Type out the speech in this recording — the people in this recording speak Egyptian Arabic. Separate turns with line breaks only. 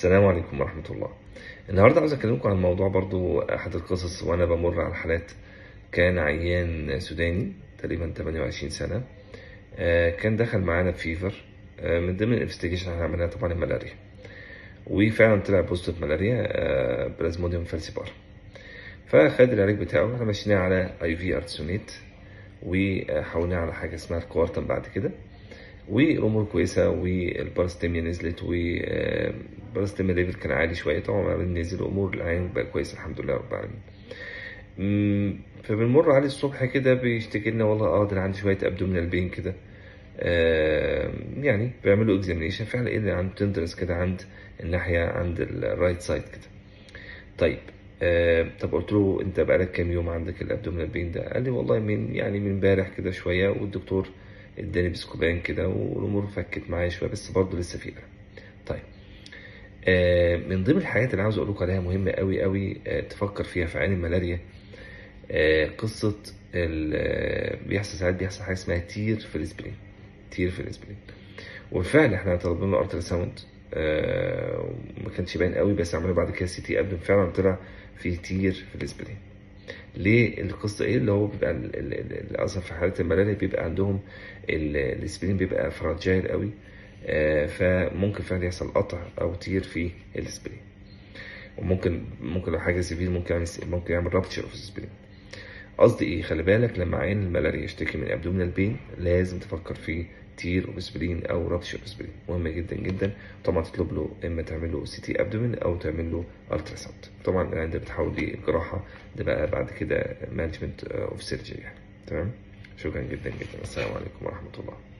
السلام عليكم ورحمة الله النهاردة عاوز أكلمكم عن موضوع برضو أحد القصص وأنا بمر على حالات كان عيان سوداني تقريبا 28 سنة آه، كان دخل معانا بفيفر آه، من ضمن الانفستيجيشن اللي عملناها طبعا الملاريا وفعلا طلع بوزيتيف ملاريا آه، بلازموديوم فالسيبار فخد العلاج بتاعه احنا مشيناه على اي في ارتسونيت وحولناه على حاجه اسمها الكوارتن بعد كده وامور كويسه والبارستيميا نزلت والبارستيميا ليفل كان عالي شويه طبعا بعدين نزل وامور العين بقى كويسه الحمد لله رب العالمين أمم، فبنمر عليه الصبح كده بيشتكي لنا والله اه ده أنا عندي شويه ابدومينال بين كده آه، يعني بيعملوا اكزامينيشن فعلا ايه اللي عند تندرس كده عند الناحيه عند الرايت سايد كده طيب آه طب قلت له انت بقالك كام يوم عندك الابدومينال بين ده قال لي والله من يعني من امبارح كده شويه والدكتور اداني بسكوبان كده والامور فكت معايا شويه بس برضه لسه في الم طيب آه من ضمن الحاجات اللي عاوز اقول لكم عليها مهمه قوي قوي آه تفكر فيها في عين الملاريا آه قصه ال- آه، بيحصل ساعات بيحصل حاجه اسمها تير في الاسبرين تير في الاسبرين وبالفعل احنا طلبنا له الترا ساوند آه وما كانش باين قوي بس عملنا بعد كده سي تي قبل فعلا طلع في تير في الاسبرين ليه القصه ايه اللي هو بيبقى ال- ال- ال- اصلا في حالات الملاريا بيبقى عندهم ال- الاسبرين بيبقى فراجايل قوي آه، فممكن فعلا يحصل قطع او تير في الاسبرين وممكن ممكن لو حاجه سيفير ممكن يعمل ممكن يعمل رابتشر اوف الاسبرين قصدي ايه خلي بالك لما عين الملاريا يشتكي من ابدومينال بين لازم تفكر في تير اوبسبرين او رابشر اوبسبرين مهم جدا جدا طبعا تطلب له اما تعمل له سي تي ابدومين او تعمل له الترا ساوند طبعا العين ده بتحول للجراحه ده بقى بعد كده مانجمنت اوف سيرجري يعني تمام شكرا جدا جدا السلام عليكم ورحمه الله